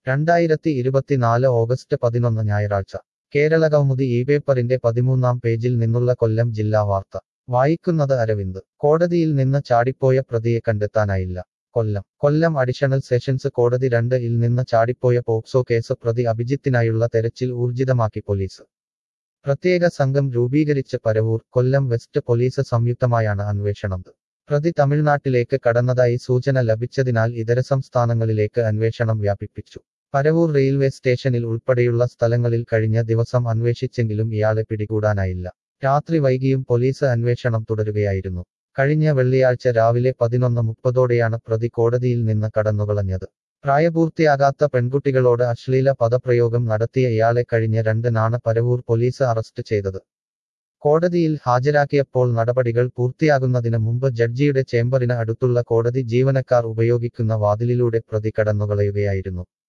രണ്ടായിരത്തി ഇരുപത്തിനാല് ഓഗസ്റ്റ് പതിനൊന്ന് ഞായറാഴ്ച കേരളകൗമുദി ഈ പേപ്പറിന്റെ പതിമൂന്നാം പേജിൽ നിന്നുള്ള കൊല്ലം ജില്ലാ വാർത്ത വായിക്കുന്നത് അരവിന്ദ് കോടതിയിൽ നിന്ന് ചാടിപ്പോയ പ്രതിയെ കണ്ടെത്താനായില്ല കൊല്ലം കൊല്ലം അഡീഷണൽ സെഷൻസ് കോടതി രണ്ട് ഇൽ നിന്ന് ചാടിപ്പോയ പോക്സോ കേസ് പ്രതി അഭിജിത്തിനായുള്ള തെരച്ചിൽ ഊർജിതമാക്കി പോലീസ് പ്രത്യേക സംഘം രൂപീകരിച്ച് പരവൂർ കൊല്ലം വെസ്റ്റ് പോലീസ് സംയുക്തമായാണ് അന്വേഷണം പ്രതി തമിഴ്നാട്ടിലേക്ക് കടന്നതായി സൂചന ലഭിച്ചതിനാൽ ഇതര സംസ്ഥാനങ്ങളിലേക്ക് അന്വേഷണം വ്യാപിപ്പിച്ചു പരവൂർ റെയിൽവേ സ്റ്റേഷനിൽ ഉൾപ്പെടെയുള്ള സ്ഥലങ്ങളിൽ കഴിഞ്ഞ ദിവസം അന്വേഷിച്ചെങ്കിലും ഇയാളെ പിടികൂടാനായില്ല രാത്രി വൈകിയും പോലീസ് അന്വേഷണം തുടരുകയായിരുന്നു കഴിഞ്ഞ വെള്ളിയാഴ്ച രാവിലെ പതിനൊന്ന് മുപ്പതോടെയാണ് പ്രതി കോടതിയിൽ നിന്ന് കടന്നുകളഞ്ഞത് പ്രായപൂർത്തിയാകാത്ത പെൺകുട്ടികളോട് അശ്ലീല പദപ്രയോഗം നടത്തിയ ഇയാളെ കഴിഞ്ഞ രണ്ടിനാണ് പരവൂർ പോലീസ് അറസ്റ്റ് ചെയ്തത് കോടതിയിൽ ഹാജരാക്കിയപ്പോൾ നടപടികൾ പൂർത്തിയാകുന്നതിന് മുമ്പ് ജഡ്ജിയുടെ ചേംബറിന് അടുത്തുള്ള കോടതി ജീവനക്കാർ ഉപയോഗിക്കുന്ന വാതിലിലൂടെ പ്രതി കടന്നുകളയുകയായിരുന്നു